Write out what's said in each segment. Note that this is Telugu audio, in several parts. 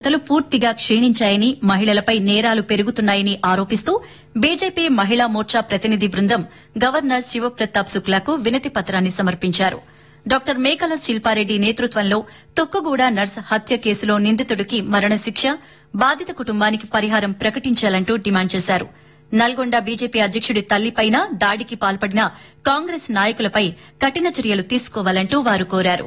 లు పూర్తిగా క్షీణించాయని మహిళలపై నేరాలు పెరుగుతున్నాయని ఆరోపిస్తూ బీజేపీ మహిళా మోర్చా ప్రతినిధి బృందం గవర్నర్ శివప్రతాప్ శుక్లాకు వినతి పత్రాన్ని సమర్పించారు డాక్టర్ మేకల శిల్పారెడ్డి నేతృత్వంలో తొక్కుగూడ నర్స్ హత్య కేసులో నిందితుడికి మరణశిక్ష బాధిత కుటుంబానికి పరిహారం ప్రకటించాలంటూ డిమాండ్ చేశారు నల్గొండ బీజేపీ అధ్యకుడి తల్లిపైన దాడికి పాల్పడిన కాంగ్రెస్ నాయకులపై కఠిన చర్యలు తీసుకోవాలంటూ వారు కోరారు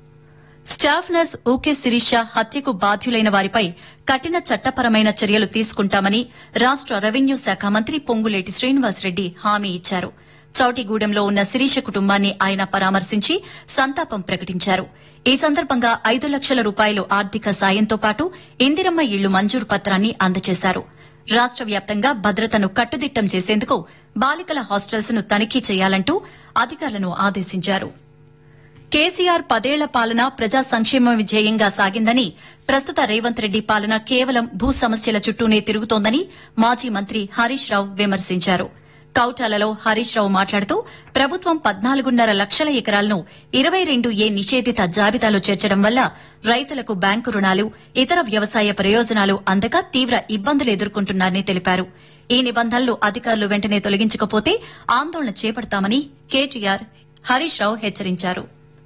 స్టాఫ్ నర్స్ ఊకే శిరీష హత్యకు బాధ్యులైన వారిపై కఠిన చట్టపరమైన చర్యలు తీసుకుంటామని రాష్ట రెవెన్యూ శాఖ మంత్రి పొంగులేటి శ్రీనివాసరెడ్డి హామీ ఇచ్చారు చౌటిగూడెంలో ఉన్న శిరీష కుటుంబాన్ని ఆయన పరామర్శించి సంతాపం ప్రకటించారు ఈ సందర్భంగా ఐదు లక్షల రూపాయలు ఆర్థిక సాయంతో పాటు ఇందిరమ్మ ఇళ్లు మంజూరు పత్రాన్ని అందజేశారు రాష్ట వ్యాప్తంగా భద్రతను కట్టుదిట్టం చేసేందుకు బాలికల హాస్టల్స్ ను తనిఖీ చేయాలంటూ అధికారులను ఆదేశించారు కేసీఆర్ పదేళ్ల పాలన ప్రజా సంక్షేమ ధ్యేయంగా సాగిందని ప్రస్తుత రేవంత్ రెడ్డి పాలన కేవలం భూ సమస్యల చుట్టూనే తిరుగుతోందని మాజీ మంత్రి హరీష్ రావు విమర్శించారు కౌటాలలో హరీష్ రావు మాట్లాడుతూ ప్రభుత్వం పద్నాలుగున్నర లక్షల ఎకరాలను ఇరవై రెండు ఏ నిషేధిత జాబితాలో చేర్చడం వల్ల రైతులకు బ్యాంకు రుణాలు ఇతర వ్యవసాయ ప్రయోజనాలు అందక తీవ్ర ఇబ్బందులు ఎదుర్కొంటున్నారని తెలిపారు ఈ నిబంధనలు అధికారులు వెంటనే తొలగించకపోతే ఆందోళన చేపడతామని కేటీఆర్ హరీష్ రావు హెచ్చరించారు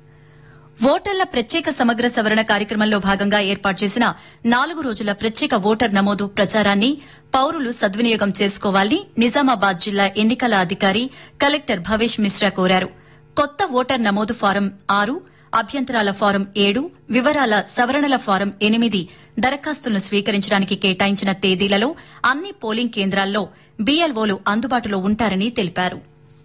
ఓటర్ల ప్రత్యేక సమగ్ర సవరణ కార్యక్రమంలో భాగంగా ఏర్పాటు చేసిన నాలుగు రోజుల ప్రత్యేక ఓటర్ నమోదు ప్రచారాన్ని పౌరులు సద్వినియోగం చేసుకోవాలని నిజామాబాద్ జిల్లా ఎన్నికల అధికారి కలెక్టర్ భవేష్ మిశ్రా కోరారు కొత్త ఓటర్ నమోదు ఫారం ఆరు అభ్యంతరాల ఫారం ఏడు వివరాల సవరణల ఫారం ఎనిమిది దరఖాస్తులను స్వీకరించడానికి కేటాయించిన తేదీలలో అన్ని పోలింగ్ కేంద్రాల్లో బీఎల్ఓలు అందుబాటులో ఉంటారని తెలిపారు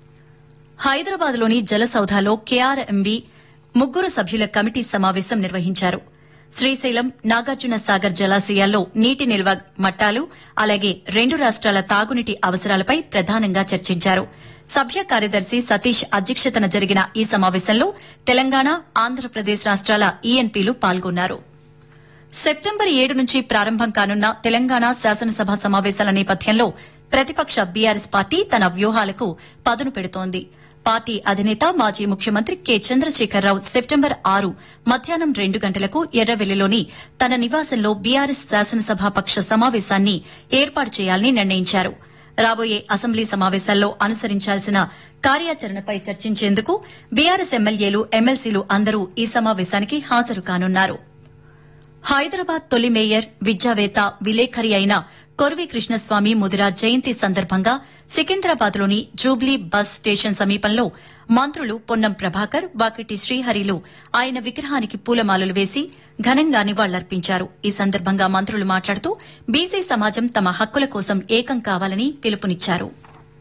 హైదరాబాద్లోని జలసౌధలో కేఆర్ఎంబీ ముగ్గురు సభ్యుల కమిటీ సమావేశం నిర్వహించారు శ్రీశైలం నాగార్జున సాగర్ జలాశయాల్లో నీటి నిల్వ మట్టాలు అలాగే రెండు రాష్ట్రాల తాగునీటి అవసరాలపై ప్రధానంగా చర్చించారు సభ్య కార్యదర్శి సతీష్ అధ్యక్షతన జరిగిన ఈ సమావేశంలో తెలంగాణ ఆంధ్రప్రదేశ్ రాష్ట్రాల ఈఎన్పీలు పాల్గొన్నారు సెప్టెంబర్ ఏడు నుంచి ప్రారంభం కానున్న తెలంగాణ శాసనసభ సమావేశాల నేపథ్యంలో ప్రతిపక్ష బీఆర్ఎస్ పార్టీ తన వ్యూహాలకు పదును పెడుతోంది పార్టీ అధినేత మాజీ ముఖ్యమంత్రి కె చంద్రశేఖరరావు సెప్టెంబర్ ఆరు మధ్యాహ్నం రెండు గంటలకు ఎర్రవెల్లిలోని తన నివాసంలో బీఆర్ఎస్ శాసనసభాపక్ష సమావేశాన్ని ఏర్పాటు చేయాలని నిర్ణయించారు రాబోయే అసెంబ్లీ సమావేశాల్లో అనుసరించాల్సిన కార్యాచరణపై చర్చించేందుకు బీఆర్ఎస్ ఎమ్మెల్యేలు ఎమ్మెల్సీలు అందరూ ఈ సమావేశానికి హాజరు కానున్నారు హైదరాబాద్ తొలి మేయర్ విద్యావేత్త విలేఖరి అయిన కొరవి కృష్ణస్వామి ముదిరా జయంతి సందర్భంగా సికింద్రాబాద్లోని జూబ్లీ బస్ స్టేషన్ సమీపంలో మంత్రులు పొన్నం ప్రభాకర్ వాకిటి శ్రీహరిలు ఆయన విగ్రహానికి పూలమాలలు వేసి ఘనంగా నివాళులర్పించారు ఈ సందర్భంగా మంత్రులు మాట్లాడుతూ బీసీ సమాజం తమ హక్కుల కోసం ఏకం కావాలని పిలుపునిచ్చారు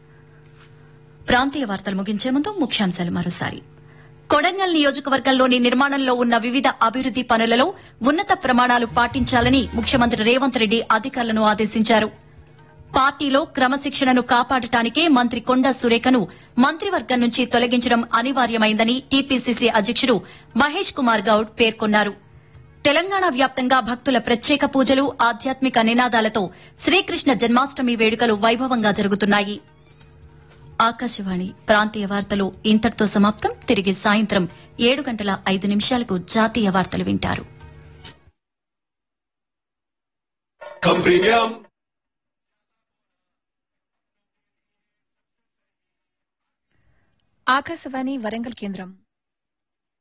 ప్రాంతీయ వార్తలు ముగించే ముందు ముఖ్యాంశాలు మరోసారి కొడంగల్ నియోజకవర్గంలోని నిర్మాణంలో ఉన్న వివిధ అభివృద్ది పనులలో ఉన్నత ప్రమాణాలు పాటించాలని ముఖ్యమంత్రి రేవంత్ రెడ్డి అధికారులను ఆదేశించారు పార్టీలో క్రమశిక్షణను కాపాడటానికే మంత్రి కొండా సురేఖను మంత్రివర్గం నుంచి తొలగించడం అనివార్యమైందని టీపీసీసీ అధ్యకుడు మహేష్ కుమార్ గౌడ్ పేర్కొన్నారు తెలంగాణ వ్యాప్తంగా భక్తుల ప్రత్యేక పూజలు ఆధ్యాత్మిక నినాదాలతో శ్రీకృష్ణ జన్మాష్టమి వేడుకలు వైభవంగా జరుగుతున్నాయి ఆకాశవాణి ప్రాంతీయ వార్తలు ఇంతటితో సమాప్తం తిరిగి సాయంత్రం ఏడు గంటల ఐదు నిమిషాలకు జాతీయ వార్తలు వింటారు Con premium. ఆకాశవాణి వరంగల్ కేంద్రం